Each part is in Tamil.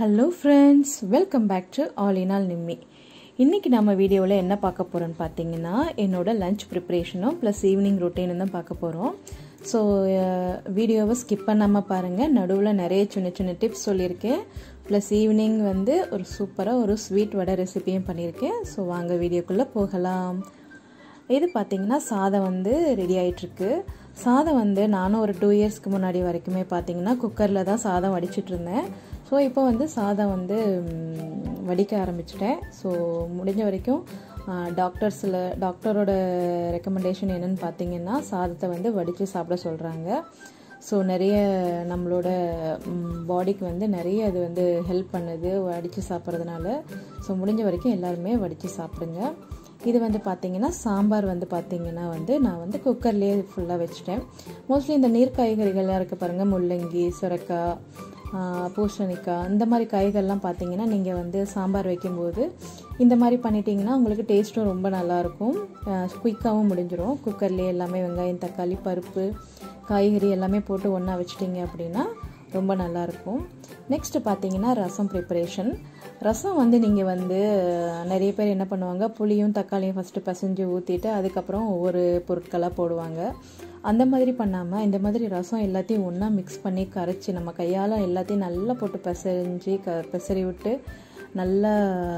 hello friends welcome back to all in all Nimmi இன்றைக்கி நம்ம வீடியோவில் என்ன பார்க்க போகிறோன்னு பார்த்தீங்கன்னா என்னோட லஞ்ச் ப்ரிப்ரேஷனும் ப்ளஸ் ஈவினிங் ரொட்டீனும் தான் பார்க்க போகிறோம் ஸோ வீடியோவை ஸ்கிப் பண்ணாமல் பாருங்கள் நடுவில் நிறைய சின்ன சின்ன டிப்ஸ் சொல்லியிருக்கேன் ப்ளஸ் ஈவினிங் வந்து ஒரு சூப்பராக ஒரு ஸ்வீட் வடை ரெசிபியும் பண்ணியிருக்கேன் ஸோ வாங்க வீடியோக்குள்ளே போகலாம் இது பார்த்திங்கன்னா சாதம் வந்து ரெடி ஆகிட்டுருக்கு சாதம் வந்து நானும் ஒரு டூ இயர்ஸ்க்கு முன்னாடி வரைக்குமே பார்த்தீங்கன்னா குக்கரில் தான் சாதம் வடிச்சிட்டு இருந்தேன் ஸோ இப்போ வந்து சாதம் வந்து வடிக்க ஆரம்பிச்சிட்டேன் ஸோ முடிஞ்ச வரைக்கும் டாக்டர்ஸில் டாக்டரோட ரெக்கமெண்டேஷன் என்னென்னு பார்த்தீங்கன்னா சாதத்தை வந்து வடித்து சாப்பிட சொல்கிறாங்க ஸோ நிறைய நம்மளோட பாடிக்கு வந்து நிறைய அது வந்து ஹெல்ப் பண்ணுது வடித்து சாப்பிட்றதுனால ஸோ முடிஞ்ச வரைக்கும் எல்லாருமே வடித்து சாப்பிடுங்க இது வந்து பார்த்திங்கன்னா சாம்பார் வந்து பார்த்திங்கன்னா வந்து நான் வந்து குக்கர்லேயே ஃபுல்லாக வச்சுட்டேன் மோஸ்ட்லி இந்த நீர் காய்கறிகள்லாம் இருக்குது பாருங்கள் முள்ளங்கி சுரக்காய் பூசணிக்காய் இந்த மாதிரி காய்கள்லாம் பார்த்தீங்கன்னா நீங்கள் வந்து சாம்பார் வைக்கும்போது இந்த மாதிரி பண்ணிட்டீங்கன்னா உங்களுக்கு டேஸ்ட்டும் ரொம்ப நல்லாயிருக்கும் குயிக்காகவும் முடிஞ்சிடும் குக்கர்லேயே எல்லாமே வெங்காயம் தக்காளி பருப்பு காய்கறி எல்லாமே போட்டு ஒன்றா வச்சிட்டிங்க அப்படின்னா ரொம்ப நல்லாயிருக்கும் நெக்ஸ்ட்டு பார்த்தீங்கன்னா ரசம் ப்ரிப்பரேஷன் ரசம் வந்து நீங்கள் வந்து நிறைய பேர் என்ன பண்ணுவாங்க புளியும் தக்காளியும் ஃபஸ்ட்டு பசைஞ்சு ஊற்றிட்டு அதுக்கப்புறம் ஒவ்வொரு பொருட்களாக போடுவாங்க அந்த மாதிரி பண்ணாமல் இந்த மாதிரி ரசம் எல்லாத்தையும் ஒன்றா மிக்ஸ் பண்ணி கரைச்சி நம்ம கையால் எல்லாத்தையும் நல்லா போட்டு பிசைஞ்சு க பிசறி விட்டு நல்லா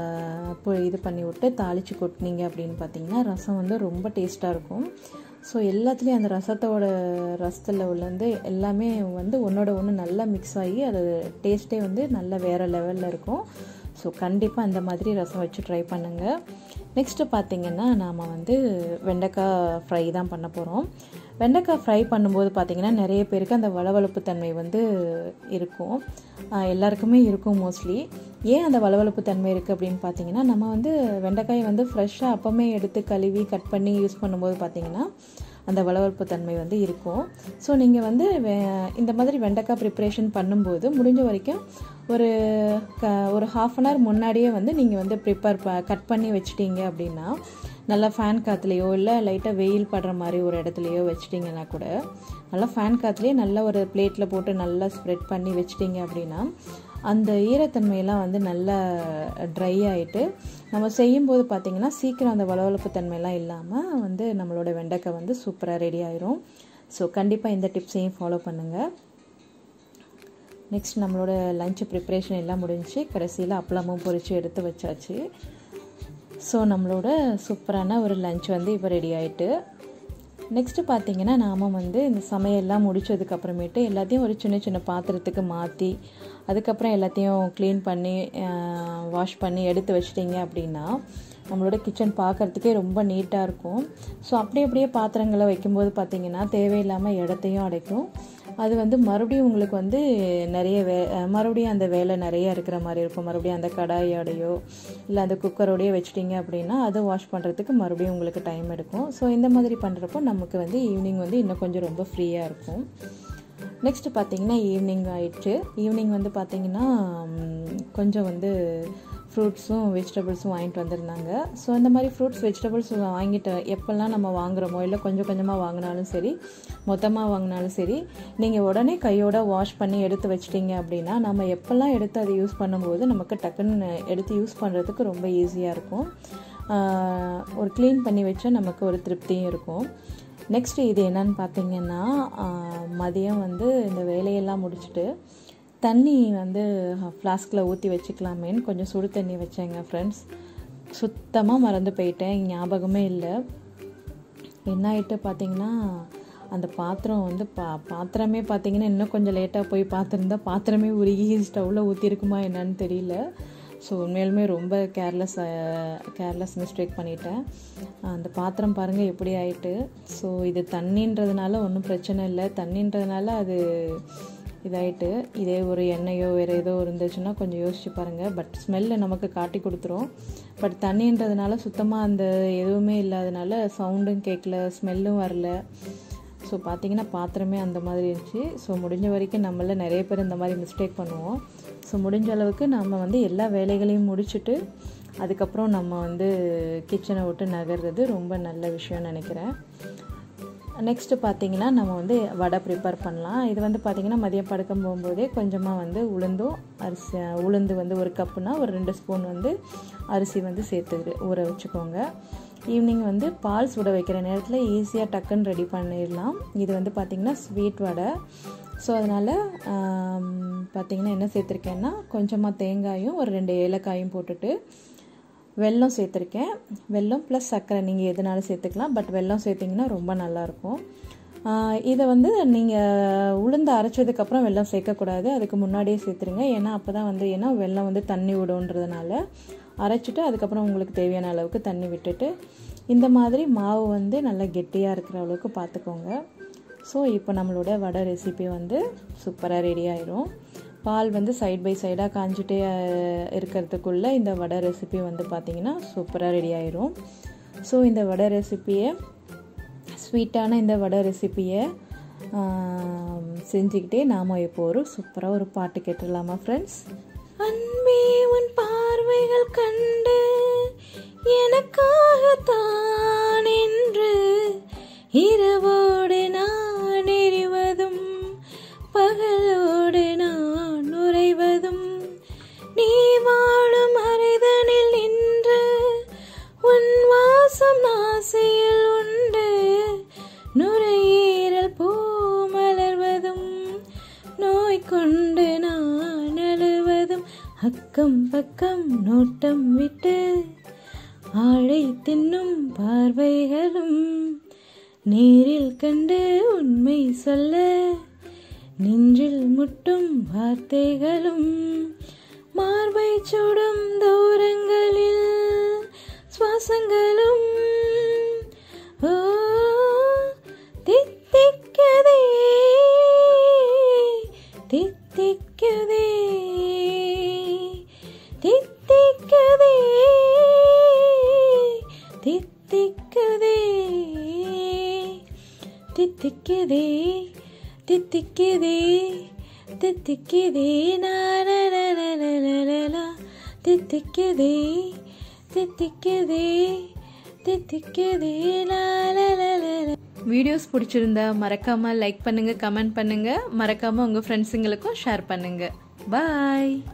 இது பண்ணி விட்டு தாளித்து கொட்டினீங்க அப்படின்னு பார்த்தீங்கன்னா ரசம் வந்து ரொம்ப டேஸ்ட்டாக இருக்கும் ஸோ எல்லாத்துலேயும் அந்த ரசத்தோட ரசத்தில் உள்ளேருந்து எல்லாமே வந்து ஒன்றோட ஒன்று நல்லா மிக்ஸ் ஆகி அது டேஸ்ட்டே வந்து நல்ல வேறு லெவலில் இருக்கும் ஸோ கண்டிப்பாக அந்த மாதிரி ரசம் வச்சு ட்ரை பண்ணுங்கள் நெக்ஸ்ட்டு பார்த்திங்கன்னா நாம் வந்து வெண்டைக்காய் ஃப்ரை தான் பண்ண போகிறோம் வெண்டைக்காய் ஃப்ரை பண்ணும்போது பார்த்திங்கன்னா நிறைய பேருக்கு அந்த வளவளப்பு தன்மை வந்து இருக்கும் எல்லாருக்குமே இருக்கும் மோஸ்ட்லி ஏன் அந்த வளவளப்பு தன்மை இருக்குது அப்படின்னு பார்த்தீங்கன்னா நம்ம வந்து வெண்டைக்காயை வந்து ஃப்ரெஷ்ஷாக அப்போமே எடுத்து கழுவி கட் பண்ணி யூஸ் பண்ணும்போது பார்த்திங்கன்னா அந்த வளவளப்பு தன்மை வந்து இருக்கும் ஸோ நீங்கள் வந்து இந்த மாதிரி வெண்டைக்காய் ப்ரிப்ரேஷன் பண்ணும்போது முடிஞ்ச வரைக்கும் ஒரு க ஒரு ஹாஃப் அன் ஹவர் முன்னாடியே வந்து நீங்கள் வந்து ப்ரிப்பேர் ப கட் பண்ணி வச்சிட்டீங்க அப்படின்னா நல்லா ஃபேன் காற்றுலையோ இல்லை லைட்டாக வெயில் படுற மாதிரி ஒரு இடத்துலையோ வச்சிட்டிங்கன்னா கூட நல்லா ஃபேன் காற்றுலேயே நல்லா ஒரு பிளேட்டில் போட்டு நல்லா ஸ்ப்ரெட் பண்ணி வச்சிட்டிங்க அப்படின்னா அந்த ஈரத்தன்மையெல்லாம் வந்து நல்லா ட்ரை ஆகிட்டு நம்ம செய்யும்போது பார்த்திங்கன்னா சீக்கிரம் அந்த வளவளப்பு தன்மையெல்லாம் இல்லாமல் வந்து நம்மளோட வெண்டைக்காய் வந்து சூப்பராக ரெடி ஆயிரும் ஸோ கண்டிப்பாக இந்த டிப்ஸையும் ஃபாலோ பண்ணுங்கள் நெக்ஸ்ட் நம்மளோட லஞ்ச் ப்ரிப்ரேஷன் எல்லாம் முடிஞ்சு கடைசியில் அப்பளமும் பொரித்து எடுத்து வச்சாச்சு ஸோ நம்மளோட சூப்பரான ஒரு லஞ்ச் வந்து இப்போ ரெடி ஆகிட்டு நெக்ஸ்ட்டு பார்த்தீங்கன்னா நாம் வந்து இந்த சமையல்லாம் முடித்ததுக்கப்புறமேட்டு எல்லாத்தையும் ஒரு சின்ன சின்ன பாத்திரத்துக்கு மாற்றி அதுக்கப்புறம் எல்லாத்தையும் க்ளீன் பண்ணி வாஷ் பண்ணி எடுத்து வச்சிட்டிங்க அப்படின்னா நம்மளோட கிச்சன் பார்க்குறதுக்கே ரொம்ப நீட்டாக இருக்கும் ஸோ அப்படி அப்படியே பாத்திரங்களை வைக்கும்போது பார்த்திங்கன்னா தேவையில்லாமல் இடத்தையும் அடைக்கும் அது வந்து மறுபடியும் உங்களுக்கு வந்து நிறைய வே மறுபடியும் அந்த வேலை நிறைய இருக்கிற மாதிரி இருக்கும் மறுபடியும் அந்த கடாயோடையோ இல்லை அந்த குக்கரோடையோ வச்சிட்டிங்க அப்படின்னா அதை வாஷ் பண்ணுறதுக்கு மறுபடியும் உங்களுக்கு டைம் எடுக்கும் ஸோ இந்த மாதிரி பண்ணுறப்போ நமக்கு வந்து ஈவினிங் வந்து இன்னும் கொஞ்சம் ரொம்ப ஃப்ரீயாக இருக்கும் நெக்ஸ்ட்டு பார்த்தீங்கன்னா ஈவினிங் ஆயிடுச்சு ஈவினிங் வந்து பார்த்திங்கன்னா கொஞ்சம் வந்து ஃப்ரூட்ஸும் வெஜிடபிள்ஸும் வாங்கிட்டு வந்திருந்தாங்க ஸோ இந்த மாதிரி ஃப்ரூட்ஸ் வெஜிடபிள்ஸ் வாங்கிட்டு எப்போல்லாம் நம்ம வாங்குகிறோமோ இல்லை கொஞ்சம் கொஞ்சமாக வாங்கினாலும் சரி மொத்தமாக வாங்கினாலும் சரி நீங்கள் உடனே கையோட வாஷ் பண்ணி எடுத்து வச்சிட்டிங்க அப்படின்னா நம்ம எப்போல்லாம் எடுத்து அதை யூஸ் பண்ணும்போது நமக்கு டக்குன்னு எடுத்து யூஸ் பண்ணுறதுக்கு ரொம்ப ஈஸியாக இருக்கும் ஒரு க்ளீன் பண்ணி வச்சா நமக்கு ஒரு திருப்தியும் இருக்கும் நெக்ஸ்ட்டு இது என்னன்னு பார்த்தீங்கன்னா மதியம் வந்து இந்த வேலையெல்லாம் முடிச்சுட்டு தண்ணி வந்து ஃப்ளாஸ்கில் ஊற்றி வச்சுக்கலாமேன்னு கொஞ்சம் சுடு தண்ணி வச்சேங்க ஃப்ரெண்ட்ஸ் சுத்தமாக மறந்து போயிட்டேன் ஞாபகமே இல்லை என்ன ஆகிட்டு பார்த்தீங்கன்னா அந்த பாத்திரம் வந்து பா பாத்திரமே பார்த்தீங்கன்னா இன்னும் கொஞ்சம் லேட்டாக போய் பார்த்துருந்தா பாத்திரமே உருகி ஸ்டவ்வில் ஊற்றிருக்குமா என்னன்னு தெரியல ஸோ உண்மையிலுமே ரொம்ப கேர்லெஸ் கேர்லெஸ் மிஸ்டேக் பண்ணிட்டேன் அந்த பாத்திரம் பாருங்கள் எப்படி ஆயிட்டு ஸோ இது தண்ணின்றதுனால ஒன்றும் பிரச்சனை இல்லை தண்ணின்றதுனால அது இதாயிட்டு இதே ஒரு எண்ணெயோ வேறு ஏதோ இருந்துச்சுன்னா கொஞ்சம் யோசிச்சு பாருங்கள் பட் ஸ்மெல்லை நமக்கு காட்டி கொடுத்துரும் பட் தண்ணின்றதுனால சுத்தமாக அந்த எதுவுமே இல்லாதனால சவுண்டும் கேட்கல ஸ்மெல்லும் வரல ஸோ பார்த்திங்கன்னா பாத்திரமே அந்த மாதிரி இருந்துச்சு ஸோ முடிஞ்ச வரைக்கும் நம்மள நிறைய பேர் இந்த மாதிரி மிஸ்டேக் பண்ணுவோம் ஸோ முடிஞ்ச அளவுக்கு நம்ம வந்து எல்லா வேலைகளையும் முடிச்சுட்டு அதுக்கப்புறம் நம்ம வந்து கிச்சனை விட்டு நகர்றது ரொம்ப நல்ல விஷயம்னு நினைக்கிறேன் நெக்ஸ்ட்டு பார்த்தீங்கன்னா நம்ம வந்து வடை ப்ரிப்பேர் பண்ணலாம் இது வந்து பார்த்திங்கன்னா மதியம் படுக்க போகும்போதே கொஞ்சமாக வந்து உளுந்தும் அரிசி உளுந்து வந்து ஒரு கப்புனா ஒரு ரெண்டு ஸ்பூன் வந்து அரிசி வந்து சேர்த்து ஊற வச்சுக்கோங்க ஈவினிங் வந்து பால் சுட வைக்கிற நேரத்தில் ஈஸியாக டக்குன்னு ரெடி பண்ணிடலாம் இது வந்து பார்த்திங்கன்னா ஸ்வீட் வடை ஸோ அதனால் பார்த்திங்கன்னா என்ன சேர்த்துருக்கேன்னா கொஞ்சமாக தேங்காயும் ஒரு ரெண்டு ஏலக்காயும் போட்டுட்டு வெல்லம் சேர்த்துருக்கேன் வெல்லம் ப்ளஸ் சர்க்கரை நீங்கள் எதுனாலும் சேர்த்துக்கலாம் பட் வெல்லம் சேர்த்திங்கன்னா ரொம்ப நல்லாயிருக்கும் இதை வந்து நீங்கள் உளுந்து அரைச்சதுக்கப்புறம் வெல்லம் சேர்க்கக்கூடாது அதுக்கு முன்னாடியே சேர்த்துருங்க ஏன்னா அப்போ தான் வந்து ஏன்னா வெல்லம் வந்து தண்ணி விடுன்றதுனால அரைச்சிட்டு அதுக்கப்புறம் உங்களுக்கு தேவையான அளவுக்கு தண்ணி விட்டுட்டு இந்த மாதிரி மாவு வந்து நல்லா கெட்டியாக இருக்கிற அளவுக்கு பார்த்துக்கோங்க ஸோ இப்போ நம்மளோட வடை ரெசிபி வந்து சூப்பராக ரெடி ஆயிரும் பால் வந்து சைட் பை சைடாக காஞ்சிட்டே இருக்கிறதுக்குள்ளே இந்த வடை ரெசிபி வந்து பார்த்திங்கன்னா சூப்பராக ரெடி ஆயிரும் ஸோ இந்த வடை ரெசிப்பியை ஸ்வீட்டான இந்த வடை ரெசிப்பியை செஞ்சுக்கிட்டே நாம் இப்போ ஒரு சூப்பராக ஒரு பாட்டு கேட்டுடலாமா ஃப்ரெண்ட்ஸ் அன்பே உன் பார்வைகள் கண்டு எனக்காகத்தான் என்று இரவோடு நான் எறிவதும் பகலோடு நான் நுரைவதும் நீ வாழும் அறைதனில் நின்று உன் வாசம் நாசியில் உண்டு நுரையீரல் பூ மலர்வதும் நோய் கொண்டு நான் அழுவதும் அக்கம் பக்கம் நோட்டம் விட்டு ஆழை தின்னும் பார்வைகளும் நேரில் கண்டு உண்மை சொல்ல நெஞ்சில் முட்டும் வார்த்தைகளும் மார்பை சுடும் தூரங்களில் சுவாசங்களும் ஓ தித்திக்கதே தித்திக்கதே தித்திக்கதே தித்திக்கதே தித்திக்கதே தித்திக்கதே தித்திக்கதே நானலலலலலா தித்திக்கதே தித்திக்கதே தித்திக்கதே லாலலலல வீடியோஸ் பிடிச்சிருந்தா மறக்காமல் லைக் பண்ணுங்கள் கமெண்ட் பண்ணுங்கள் மறக்காமல் உங்கள் ஃப்ரெண்ட்ஸுங்களுக்கும் ஷேர் பண்ணுங்கள் பாய்